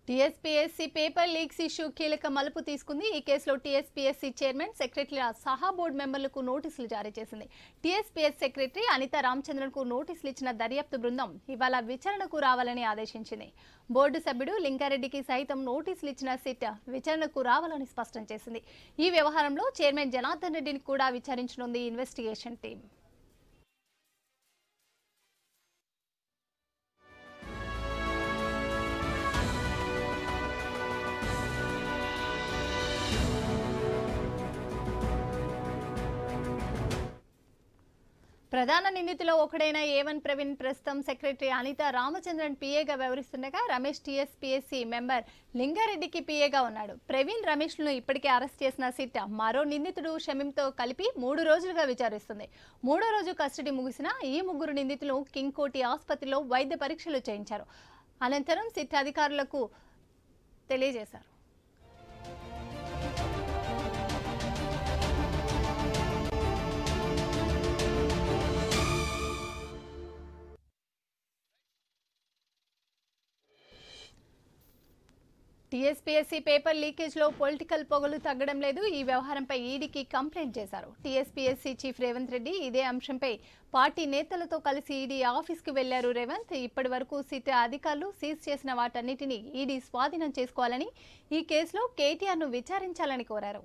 TSPSC paper leaks issue కీలక మలుపు తీసుకుంది ఈ కేసులో టీఎస్పీఎస్సీ చైర్మన్ సెక్రటరీల సహా బోర్డు మెంబర్లకు నోటీసులు జారీ చేసింది టీఎస్పీఎస్ సెక్రటరీ అనిత రామచంద్రన్కు నోటీసులు ఇచ్చిన దర్యాప్తు బృందం ఇవాళ విచారణకు రావాలని ఆదేశించింది బోర్డు సభ్యుడు లింగారెడ్డికి సైతం నోటీసులు ఇచ్చిన సిట్ విచారణకు రావాలని స్పష్టం చేసింది ఈ వ్యవహారంలో చైర్మన్ జనార్దన్ రెడ్డిని కూడా విచారించనుంది ఇన్వెస్టిగేషన్ టీం ప్రధాన నిందితులో ఒకడైన ఏవన్ ప్రవీణ్ ప్రస్తుతం సెక్రటరీ అనిత రామచంద్రన్ పీఏగా వ్యవహరిస్తుండగా రమేష్ టీఎస్పీఎస్సీ మెంబర్ లింగారెడ్డికి పీఏగా ఉన్నాడు ప్రవీణ్ రమేష్ను ఇప్పటికే అరెస్ట్ చేసిన సిట్ మరో నిందితుడు షమీంతో కలిపి మూడు రోజులుగా విచారిస్తుంది మూడో రోజు కస్టడీ ముగిసిన ఈ ముగ్గురు నిందితులు కింగ్ కోటి ఆసుపత్రిలో వైద్య పరీక్షలు చేయించారు అనంతరం సిట్ అధికారులకు తెలియజేశారు టీఎస్పీఎస్సీ పేపర్ లీకేజ్లో పొలిటికల్ పొగలు తగ్గడం లేదు ఈ వ్యవహారంపై ఈడీకి కంప్లైంట్ చేశారు టీఎస్పీఎస్సీ చీఫ్ రేవంత్ రెడ్డి ఇదే అంశంపై పార్టీ నేతలతో కలిసి ఈడీ ఆఫీస్కి వెళ్లారు రేవంత్ ఇప్పటి వరకు సిట్ అధికారులు సీజ్ చేసిన వాటన్నిటిని ఈడీ స్వాధీనం చేసుకోవాలని ఈ కేసులో కేటీఆర్ను విచారించాలని కోరారు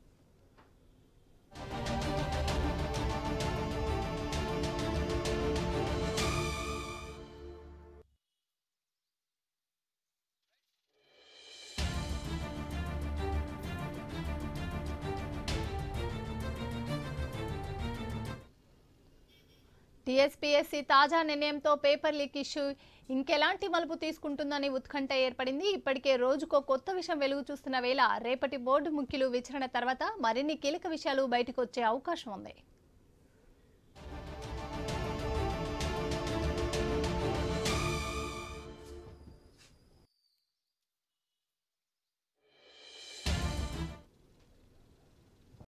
టీఎస్పీఎస్సీ తాజా నిర్ణయంతో పేపర్ లీక్ ఇష్యూ ఇంకెలాంటి మలుపు తీసుకుంటుందని ఉత్కంఠ ఏర్పడింది ఇప్పటికే రోజుకో కొత్త విషయం వెలుగు చూస్తున్న వేళ రేపటి బోర్డు ముఖ్యులు విచారణ తర్వాత మరిన్ని కీలక విషయాలు బయటకు వచ్చే అవకాశం ఉంది